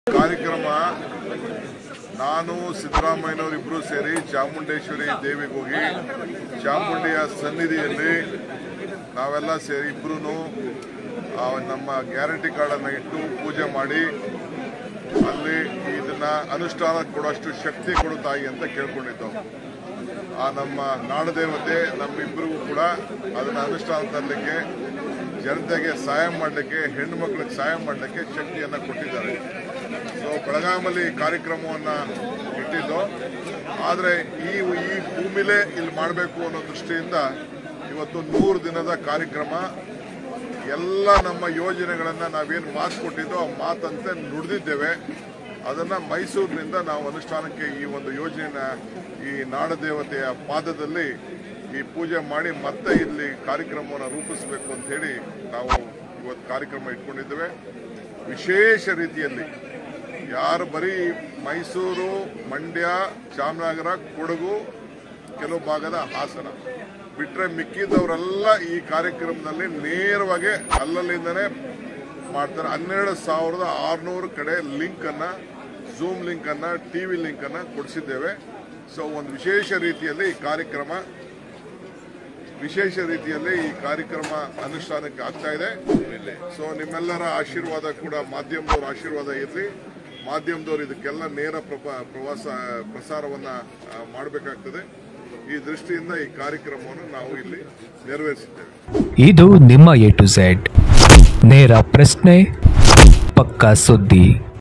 ಕಾರ್ಯಕ್ರಮ ನಾನು ಸಿದ್ದರಾಮಯ್ಯನವರು ಇಬ್ರು ಸೇರಿ ಚಾಮುಂಡೇಶ್ವರಿ ದೇವಿಗೆ ಹೋಗಿ ಚಾಮುಂಡಿಯ ಸನ್ನಿಧಿಯಲ್ಲಿ ನಾವೆಲ್ಲ ಸೇರಿ ಇಬ್ರು ನಮ್ಮ ಗ್ಯಾರಂಟಿ ಕಾರ್ಡನ್ನು ಇಟ್ಟು ಪೂಜೆ ಮಾಡಿ ಅಲ್ಲಿ ಇದನ್ನ ಅನುಷ್ಠಾನ ಕೊಡೋಷ್ಟು ಶಕ್ತಿ ಕೊಡು ತಾಯಿ ಅಂತ ಕೇಳ್ಕೊಂಡಿದ್ದವು ಆ ನಮ್ಮ ನಾಡದೇವತೆ ನಮ್ಮಿಬ್ಬರಿಗೂ ಕೂಡ ಅದನ್ನ ಅನುಷ್ಠಾನ ತರಲಿಕ್ಕೆ ಜನತೆಗೆ ಸಹಾಯ ಮಾಡಲಿಕ್ಕೆ ಹೆಣ್ಣು ಮಕ್ಕಳಿಗೆ ಸಹಾಯ ಮಾಡಲಿಕ್ಕೆ ಶಕ್ತಿಯನ್ನು ಕೊಟ್ಟಿದ್ದಾರೆ ಸೊ ಬೆಳಗಾಮಲ್ಲಿ ಈ ಕಾರ್ಯಕ್ರಮವನ್ನು ಇಟ್ಟಿದ್ದು ಆದರೆ ಈ ಈ ಭೂಮಿಲೇ ಇಲ್ಲಿ ಮಾಡಬೇಕು ಅನ್ನೋ ದೃಷ್ಟಿಯಿಂದ ಇವತ್ತು ನೂರು ದಿನದ ಕಾರ್ಯಕ್ರಮ ಎಲ್ಲ ನಮ್ಮ ಯೋಜನೆಗಳನ್ನು ನಾವೇನು ಮಾತು ಕೊಟ್ಟಿದ್ದೋ ಆ ಮಾತಂತೆ ನುಡಿದಿದ್ದೇವೆ ಅದನ್ನು ಮೈಸೂರಿನಿಂದ ನಾವು ಅನುಷ್ಠಾನಕ್ಕೆ ಈ ಒಂದು ಯೋಜನೆಯ ಈ ನಾಡದೇವತೆಯ ಪಾದದಲ್ಲಿ ಈ ಪೂಜೆ ಮಾಡಿ ಮತ್ತೆ ಇಲ್ಲಿ ಕಾರ್ಯಕ್ರಮವನ್ನು ರೂಪಿಸಬೇಕು ಅಂತ ಹೇಳಿ ನಾವು ಇವತ್ತು ಕಾರ್ಯಕ್ರಮ ಇಟ್ಕೊಂಡಿದ್ದೇವೆ ವಿಶೇಷ ರೀತಿಯಲ್ಲಿ ಯಾರು ಬರೀ ಮೈಸೂರು ಮಂಡ್ಯ ಚಾಮರಾಜನಗರ ಕೊಡಗು ಕೆಲವು ಭಾಗದ ಹಾಸನ ಬಿಟ್ರೆ ಮಿಕ್ಕಿದವರೆಲ್ಲ ಈ ಕಾರ್ಯಕ್ರಮದಲ್ಲಿ ನೇರವಾಗಿ ಅಲ್ಲಲ್ಲಿಂದನೇ ಮಾಡ್ತಾರೆ ಹನ್ನೆರಡು ಸಾವಿರದ ಆರುನೂರು ಕಡೆ ಲಿಂಕ್ ಅನ್ನ ಝೂಮ್ ಲಿಂಕ್ ಅನ್ನ ಟಿವಿ ಲಿಂಕ್ ಅನ್ನ ಕೊಡಿಸಿದ್ದೇವೆ ಸೊ ಒಂದು ವಿಶೇಷ ರೀತಿಯಲ್ಲಿ ಈ ಕಾರ್ಯಕ್ರಮ ವಿಶೇಷ ರೀತಿಯಲ್ಲಿ ಈ ಕಾರ್ಯಕ್ರಮ ಅನುಷ್ಠಾನಕ್ಕೆ ಆಗ್ತಾ ಇದೆ ಸೊ ನಿಮ್ಮೆಲ್ಲರ ಆಶೀರ್ವಾದ ಕೂಡ ಮಾಧ್ಯಮದವ್ರ ಆಶೀರ್ವಾದ ಇರಲಿ ಮಾಧ್ಯಮದವರು ಇದಕ್ಕೆಲ್ಲ ನೇರ ಪ್ರಪ- ಪ್ರವಾಸ ಪ್ರಸಾರವನ್ನ ಮಾಡಬೇಕಾಗ್ತದೆ ಈ ದೃಷ್ಟಿಯಿಂದ ಈ ಕಾರ್ಯಕ್ರಮವನ್ನು ನಾವು ಇಲ್ಲಿ ನೆರವೇರಿಸಿದ್ದೇವೆ ಇದು ನಿಮ್ಮ ಎ ಟು ಝೆಡ್ ನೇರ ಪ್ರಶ್ನೆ ಪಕ್ಕಾ ಸುದ್ದಿ